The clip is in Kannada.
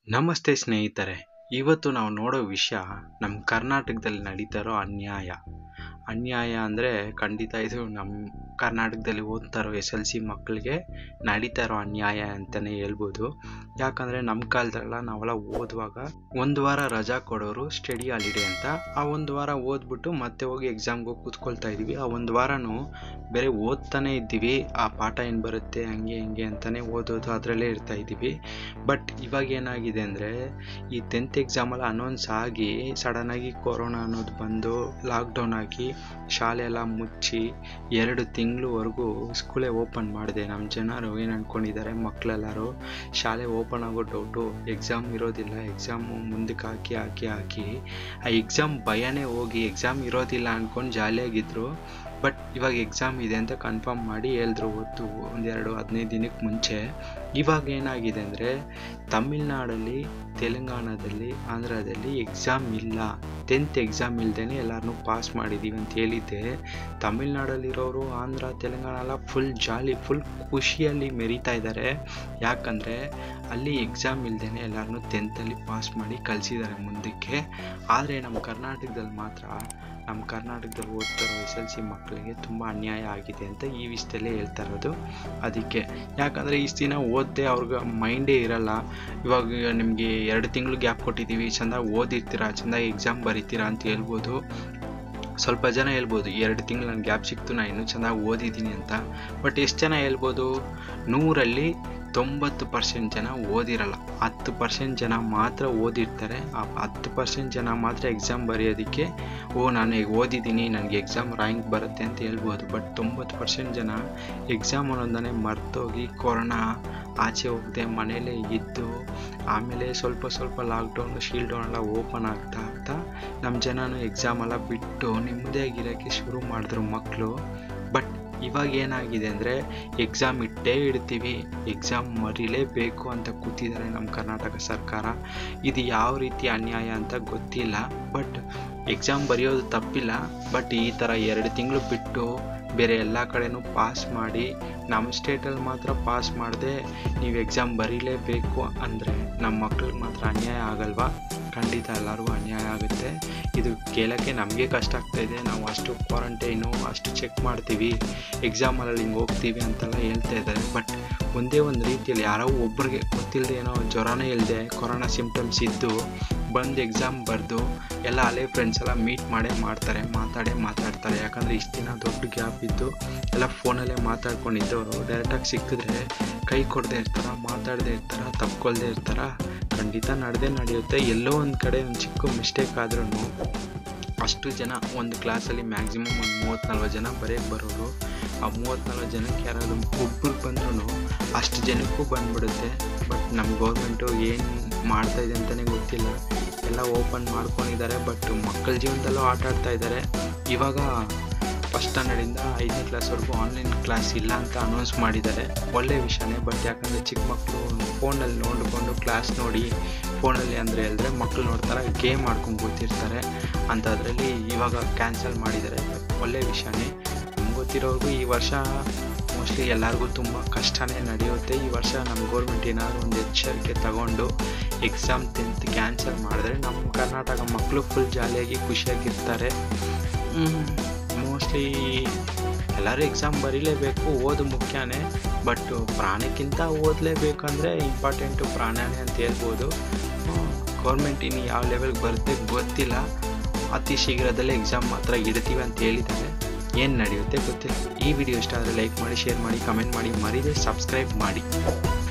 ನಮಸ್ತೆ ಸ್ನೇಹಿತರೆ ಇವತ್ತು ನಾವು ನೋಡೋ ವಿಷಯ ನಮ್ಮ ಕರ್ನಾಟಕದಲ್ಲಿ ನಡೀತಾ ಇರೋ ಅನ್ಯಾಯ ಅನ್ಯಾಯ ಅಂದರೆ ಖಂಡಿತ ಇದು ನಮ್ಮ ಕರ್ನಾಟಕದಲ್ಲಿ ಓದ್ತಾ ಇರೋ ಎಸ್ ಎಲ್ ಸಿ ಮಕ್ಕಳಿಗೆ ನಡೀತಾ ಇರೋ ಅನ್ಯಾಯ ಅಂತಲೇ ಹೇಳ್ಬೋದು ಯಾಕಂದರೆ ನಮ್ಮ ಕಾಲದಲ್ಲ ನಾವೆಲ್ಲ ಓದುವಾಗ ಒಂದು ವಾರ ರಜಾ ಕೊಡೋರು ಸ್ಟಡಿ ಹಾಲಿಡೇ ಅಂತ ಆ ಒಂದು ವಾರ ಓದ್ಬಿಟ್ಟು ಮತ್ತೆ ಹೋಗಿ ಎಕ್ಸಾಮ್ಗೆ ಹೋಗಿ ಕೂತ್ಕೊಳ್ತಾ ಇದ್ದೀವಿ ಆ ಒಂದು ವಾರನೂ ಬೇರೆ ಓದ್ತಾನೆ ಇದ್ದೀವಿ ಆ ಪಾಠ ಏನು ಬರುತ್ತೆ ಹಂಗೆ ಹಿಂಗೆ ಅಂತಲೇ ಓದೋದು ಅದರಲ್ಲೇ ಇರ್ತಾ ಇದ್ದೀವಿ ಬಟ್ ಇವಾಗ ಏನಾಗಿದೆ ಅಂದರೆ ಈ ಟೆಂತ್ ಎಕ್ಸಾಮಲ್ಲಿ ಅನೌನ್ಸ್ ಆಗಿ ಸಡನ್ನಾಗಿ ಕೊರೋನಾ ಅನ್ನೋದು ಬಂದು ಲಾಕ್ಡೌನ್ ಆಗಿ ಶಾಲೆ ಎಲ್ಲ ಮುಚ್ಚಿ ಎರಡು ತಿಂಗಳವರೆಗೂ ಸ್ಕೂಲೇ ಓಪನ್ ಮಾಡಿದೆ ನಮ್ಮ ಜನರು ಏನು ಅಂದ್ಕೊಂಡಿದ್ದಾರೆ ಮಕ್ಕಳೆಲ್ಲರೂ ಶಾಲೆ ಓಪನ್ ಆಗೋ ಡೌಟು ಎಕ್ಸಾಮ್ ಇರೋದಿಲ್ಲ ಎಕ್ಸಾಮು ಮುಂದಕ್ಕೆ ಹಾಕಿ ಹಾಕಿ ಹಾಕಿ ಆ ಎಕ್ಸಾಮ್ ಭಯನೇ ಹೋಗಿ ಎಕ್ಸಾಮ್ ಇರೋದಿಲ್ಲ ಅಂದ್ಕೊಂಡು ಜಾಲಿಯಾಗಿದ್ದರು ಬಟ್ ಇವಾಗ ಎಕ್ಸಾಮ್ ಇದೆ ಅಂತ ಕನ್ಫರ್ಮ್ ಮಾಡಿ ಹೇಳಿದ್ರು ಹೊತ್ತು ಒಂದೆರಡು ಹದಿನೈದು ದಿನಕ್ಕೆ ಮುಂಚೆ ಇವಾಗ ಏನಾಗಿದೆ ಅಂದರೆ ತಮಿಳ್ನಾಡಲ್ಲಿ ತೆಲಂಗಾಣದಲ್ಲಿ ಆಂಧ್ರದಲ್ಲಿ ಎಕ್ಸಾಮ್ ಇಲ್ಲ ಟೆಂತ್ ಎಕ್ಸಾಮ್ ಇಲ್ದೇ ಎಲ್ಲರನ್ನೂ ಪಾಸ್ ಮಾಡಿದ್ದೀವಿ ಅಂತ ಹೇಳಿದ್ದೆ ತಮಿಳ್ನಾಡಲ್ಲಿರೋರು ಆಂಧ್ರ ತೆಲಂಗಾಣ ಎಲ್ಲ ಫುಲ್ ಜಾಲಿ ಫುಲ್ ಖುಷಿಯಲ್ಲಿ ಮೆರಿತಾ ಇದ್ದಾರೆ ಯಾಕಂದರೆ ಅಲ್ಲಿ ಎಕ್ಸಾಮ್ ಇಲ್ದೇ ಎಲ್ಲರನ್ನೂ ಟೆಂತಲ್ಲಿ ಪಾಸ್ ಮಾಡಿ ಕಳಿಸಿದ್ದಾರೆ ಮುಂದಕ್ಕೆ ಆದರೆ ನಮ್ಮ ಕರ್ನಾಟಕದಲ್ಲಿ ಮಾತ್ರ ನಮ್ಮ ಕರ್ನಾಟಕದಲ್ಲಿ ಓದ್ತಿರೋ ಎಸ್ ಎಲ್ ಸಿ ಮಕ್ಕಳಿಗೆ ತುಂಬ ಅನ್ಯಾಯ ಆಗಿದೆ ಅಂತ ಈ ವಿಷಯದಲ್ಲೇ ಹೇಳ್ತಾ ಇರೋದು ಅದಕ್ಕೆ ಯಾಕಂದರೆ ಇಷ್ಟು ದಿನ ಓದದೆ ಅವ್ರಿಗೆ ಮೈಂಡೇ ಇರಲ್ಲ ಇವಾಗ ನಿಮಗೆ ಎರಡು ತಿಂಗಳು ಗ್ಯಾಪ್ ಕೊಟ್ಟಿದ್ದೀವಿ ಚೆಂದಾಗಿ ಓದಿರ್ತೀರಾ ಚೆಂದಾಗಿ ಎಕ್ಸಾಮ್ ಬರೀತೀರಾ ಅಂತ ಹೇಳ್ಬೋದು ಸ್ವಲ್ಪ ಜನ ಹೇಳ್ಬೋದು ಎರಡು ತಿಂಗಳು ನನಗೆ ಗ್ಯಾಪ್ ಸಿಕ್ತು ನಾನು ಇನ್ನೂ ಚೆನ್ನಾಗಿ ಓದಿದ್ದೀನಿ ಅಂತ ಬಟ್ ಎಷ್ಟು ಜನ ಹೇಳ್ಬೋದು ನೂರಲ್ಲಿ ತೊಂಬತ್ತು ಪರ್ಸೆಂಟ್ ಜನ ಓದಿರಲ್ಲ ಹತ್ತು ಪರ್ಸೆಂಟ್ ಜನ ಮಾತ್ರ ಓದಿರ್ತಾರೆ ಆ ಹತ್ತು ಪರ್ಸೆಂಟ್ ಜನ ಮಾತ್ರ ಎಕ್ಸಾಮ್ ಬರೆಯೋದಕ್ಕೆ ಓ ನಾನು ಈಗ ಓದಿದ್ದೀನಿ ನನಗೆ ಎಕ್ಸಾಮ್ ರ್ಯಾಂಕ್ ಬರುತ್ತೆ ಅಂತ ಹೇಳ್ಬೋದು ಬಟ್ ತೊಂಬತ್ತು ಪರ್ಸೆಂಟ್ ಜನ ಎಕ್ಸಾಮ್ ಅನ್ನೋದನ್ನೇ ಮರ್ತೋಗಿ ಕೊರೋನಾ ಆಚೆ ಹೋಗದೆ ಮನೇಲೇ ಇದ್ದು ಆಮೇಲೆ ಸ್ವಲ್ಪ ಸ್ವಲ್ಪ ಲಾಕ್ಡೌನು ಶೀಲ್ಡೌನ್ ಎಲ್ಲ ಓಪನ್ ಆಗ್ತಾ ಆಗ್ತಾ ನಮ್ಮ ಜನನು ಎಕ್ಸಾಮ್ ಎಲ್ಲ ಬಿಟ್ಟು ನೆಮ್ಮದಿಯಾಗಿರೋಕ್ಕೆ ಶುರು ಮಾಡಿದ್ರು ಮಕ್ಕಳು ಬಟ್ ಇವಾಗ ಏನಾಗಿದೆ ಅಂದರೆ ಎಕ್ಸಾಮ್ ಇಟ್ಟೇ ಇಡ್ತೀವಿ ಎಕ್ಸಾಮ್ ಮರಿಲೇಬೇಕು ಅಂತ ಕೂತಿದ್ದಾರೆ ನಮ್ಮ ಕರ್ನಾಟಕ ಸರ್ಕಾರ ಇದು ಯಾವ ರೀತಿ ಅನ್ಯಾಯ ಅಂತ ಗೊತ್ತಿಲ್ಲ ಬಟ್ ಎಕ್ಸಾಮ್ ಬರೆಯೋದು ತಪ್ಪಿಲ್ಲ ಬಟ್ ಈ ಥರ ಎರಡು ತಿಂಗಳು ಬಿಟ್ಟು ಬೇರೆ ಎಲ್ಲ ಕಡೆನೂ ಪಾಸ್ ಮಾಡಿ ನಮ್ಮ ಸ್ಟೇಟಲ್ಲಿ ಮಾತ್ರ ಪಾಸ್ ಮಾಡದೆ ನೀವು ಎಕ್ಸಾಮ್ ಬರೀಲೇಬೇಕು ಅಂದರೆ ನಮ್ಮ ಮಕ್ಳಿಗೆ ಮಾತ್ರ ಅನ್ಯಾಯ ಆಗಲ್ವಾ ಖಂಡಿತ ಎಲ್ಲರಿಗೂ ಅನ್ಯಾಯ ಆಗುತ್ತೆ ಇದು ಕೇಳೋಕ್ಕೆ ನಮಗೆ ಕಷ್ಟ ಆಗ್ತಾಯಿದೆ ನಾವು ಅಷ್ಟು ಕ್ವಾರಂಟೈನು ಅಷ್ಟು ಚೆಕ್ ಮಾಡ್ತೀವಿ ಎಕ್ಸಾಮಲ್ಲಿ ಹಿಂಗೆ ಹೋಗ್ತೀವಿ ಅಂತೆಲ್ಲ ಹೇಳ್ತಾ ಇದ್ದಾರೆ ಬಟ್ ಒಂದೇ ಒಂದು ರೀತಿಯಲ್ಲಿ ಯಾರೋ ಒಬ್ಬರಿಗೆ ಗೊತ್ತಿಲ್ಲದೆ ಏನೋ ಜ್ವರನೇ ಇಲ್ಲದೆ ಕೊರೋನಾ ಸಿಮ್ಟಮ್ಸ್ ಇದ್ದು ಬಂದು ಎಕ್ಸಾಮ್ ಬರೆದು ಎಲ್ಲ ಹಳೆ ಫ್ರೆಂಡ್ಸ್ ಎಲ್ಲ ಮೀಟ್ ಮಾಡೇ ಮಾಡ್ತಾರೆ ಮಾತಾಡೇ ಮಾತಾಡ್ತಾರೆ ಯಾಕಂದರೆ ಇಷ್ಟು ದಿನ ದೊಡ್ಡ ಗ್ಯಾಪ್ ಇದ್ದು ಎಲ್ಲ ಫೋನಲ್ಲೇ ಮಾತಾಡ್ಕೊಂಡಿದ್ದವರು ಡೈರೆಕ್ಟಾಗಿ ಸಿಕ್ಕಿದ್ರೆ ಕೈ ಕೊಡದೆ ಇರ್ತಾರ ಮಾತಾಡದೆ ಇರ್ತಾರ ತಪ್ಕೊಳ್ದೆ ಇರ್ತಾರ ಖಂಡಿತ ನಡೆದೇ ನಡೆಯುತ್ತೆ ಎಲ್ಲೋ ಒಂದು ಕಡೆ ಒಂದು ಚಿಕ್ಕ ಮಿಸ್ಟೇಕ್ ಆದ್ರೂ ಅಷ್ಟು ಜನ ಒಂದು ಕ್ಲಾಸಲ್ಲಿ ಮ್ಯಾಕ್ಸಿಮಮ್ ಒಂದು ಮೂವತ್ತು ನಲ್ವತ್ತು ಜನ ಬರೆಯೋಕ್ಕೆ ಬರೋರು ಆ ಮೂವತ್ತು ನಲ್ವತ್ತು ಜನಕ್ಕೆ ಯಾರಾದರೂ ಒಬ್ರಿಗೆ ಬಂದ್ರೂ ಅಷ್ಟು ಜನಕ್ಕೂ ಬಂದ್ಬಿಡುತ್ತೆ ಬಟ್ ನಮ್ಮ ಗೌರ್ಮೆಂಟು ಏನು ಮಾಡ್ತಾಯಿದೆ ಅಂತಲೇ ಗೊತ್ತಿಲ್ಲ ಎಲ್ಲ ಓಪನ್ ಮಾಡ್ಕೊಂಡಿದ್ದಾರೆ ಬಟ್ ಮಕ್ಕಳ ಜೀವನದಲ್ಲೂ ಆಟ ಆಡ್ತಾ ಇದ್ದಾರೆ ಇವಾಗ ಫಸ್ಟ್ ಸ್ಟ್ಯಾಂಡರ್ಡಿಂದ ಐದನೇ ಕ್ಲಾಸ್ವರೆಗೂ ಆನ್ಲೈನ್ ಕ್ಲಾಸ್ ಇಲ್ಲ ಅಂತ ಅನೌನ್ಸ್ ಮಾಡಿದ್ದಾರೆ ಒಳ್ಳೆಯ ವಿಷಯನೇ ಬಟ್ ಯಾಕಂದರೆ ಚಿಕ್ಕ ಮಕ್ಕಳು ಫೋನಲ್ಲಿ ನೋಡಿಕೊಂಡು ಕ್ಲಾಸ್ ನೋಡಿ ಫೋನಲ್ಲಿ ಅಂದರೆ ಹೇಳಿದ್ರೆ ಮಕ್ಕಳು ನೋಡ್ತಾರೆ ಗೇಮ್ ಆಡ್ಕೊಂಡು ಕೂತಿರ್ತಾರೆ ಅಂಥದ್ರಲ್ಲಿ ಇವಾಗ ಕ್ಯಾನ್ಸಲ್ ಮಾಡಿದ್ದಾರೆ ಒಳ್ಳೆಯ ವಿಷಯನೇ ನಮ್ಗೆ ಗೊತ್ತಿರೋರ್ಗೂ ಈ ವರ್ಷ ಮೋಸ್ಟ್ಲಿ ಎಲ್ಲರಿಗೂ ತುಂಬ ಕಷ್ಟನೇ ನಡೆಯುತ್ತೆ ಈ ವರ್ಷ ನಮ್ಮ ಗೌರ್ಮೆಂಟ್ ಏನಾದರೂ ಒಂದು ಎಚ್ಚರಿಕೆ ತಗೊಂಡು ಎಕ್ಸಾಮ್ ಟೆಂತ್ ಕ್ಯಾನ್ಸಲ್ ಮಾಡಿದ್ರೆ ನಮ್ಮ ಕರ್ನಾಟಕ ಮಕ್ಕಳು ಫುಲ್ ಜಾಲಿಯಾಗಿ ಖುಷಿಯಾಗಿರ್ತಾರೆ ಮೋಸ್ಟ್ಲಿ ಎಲ್ಲರೂ ಎಕ್ಸಾಮ್ ಬರೀಲೇಬೇಕು ಓದು ಮುಖ್ಯನೇ ಬಟ್ ಪ್ರಾಣಕ್ಕಿಂತ ಓದಲೇಬೇಕಂದ್ರೆ ಇಂಪಾರ್ಟೆಂಟು ಪ್ರಾಣನೇ ಅಂತ ಹೇಳ್ಬೋದು ಗೌರ್ಮೆಂಟ್ ಇನ್ನು ಯಾವ ಲೆವೆಲ್ಗೆ ಬರುತ್ತೆ ಗೊತ್ತಿಲ್ಲ ಅತಿ ಶೀಘ್ರದಲ್ಲೇ ಎಕ್ಸಾಮ್ ಮಾತ್ರ ಇಡ್ತೀವಿ ಅಂತ ಹೇಳಿದ್ದಾರೆ ಏನು ನಡೆಯುತ್ತೆ ಗೊತ್ತಿಲ್ಲ ಈ ವಿಡಿಯೋ ಇಷ್ಟ ಆದರೆ ಲೈಕ್ ಮಾಡಿ ಶೇರ್ ಮಾಡಿ ಕಮೆಂಟ್ ಮಾಡಿ ಮರಿದೆ ಸಬ್ಸ್ಕ್ರೈಬ್ ಮಾಡಿ